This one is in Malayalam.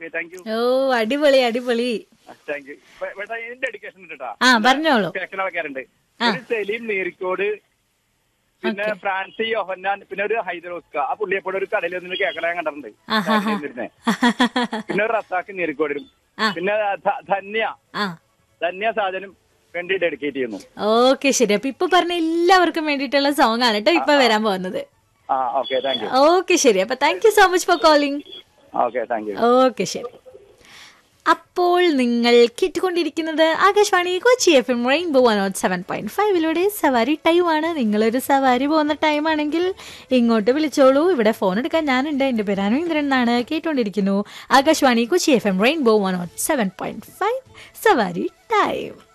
ഓക്കെ താങ്ക് യു ഓ അടിപൊളി അടിപൊളി താങ്ക് യു ഇവിടെ എന്റെ എഡ്യൂക്കേഷൻ ഉണ്ട് കേട്ടോ ആ പറഞ്ഞോളൂ കേൾക്കുന്ന ആൾക്കാരുണ്ട് ഒരു സലീം നീരിക്കോട് പിന്നെ ഫ്രാൻസി യോഹന്നാൻ പിന്നെ ഒരു ഹൈദരോസ്ക ആ പുള്ളിയെപ്പോഴും ഒരു കടയിൽ നിന്ന് കേൾക്കണ ഞാൻ കണ്ടിട്ടുണ്ട് ആഹാ. ഇരുന്നേ. പിന്നെ ഒരു റസാക്ക് നീരിക്കോടിലും ആ. പിന്നെ ധ- ധന്യ ആ ധന്യ സാധനം വേണ്ടി ഡെഡിക്കേറ്റ് ചെയ്യുന്നു ഓക്കെ ശരി അപ്പൊ ഇപ്പൊ പറഞ്ഞ എല്ലാവർക്കും വേണ്ടിയിട്ടുള്ള സോങ് ആണ് കേട്ടോ ഇപ്പൊ വരാൻ പോകുന്നത് ആ ഓക്കെ താങ്ക് യു ഓക്കെ ശരി അപ്പൊ thank you so much for calling okay thank you okay ശരി അപ്പോൾ നിങ്ങൾ കേട്ടുകൊണ്ടിരിക്കുന്നത് Akashvani Kochi F M rainbow one not seven point ഫൈവിലൂടെ സവാരി ടൈമാണ് നിങ്ങളൊരു സവാരി പോകുന്ന ടൈമാണെങ്കിൽ ഇങ്ങോട്ട് വിളിച്ചോളൂ ഇവിടെ ഫോൺ എടുക്കാൻ ഞാനുണ്ട് എൻ്റെ പേര് അനുവേന്ദ്രൻ എന്നാണ് കേട്ടുകൊണ്ടിരിക്കുന്നു Akashvani Kochi F M rainbow one not seven point five സവാരി ടൈം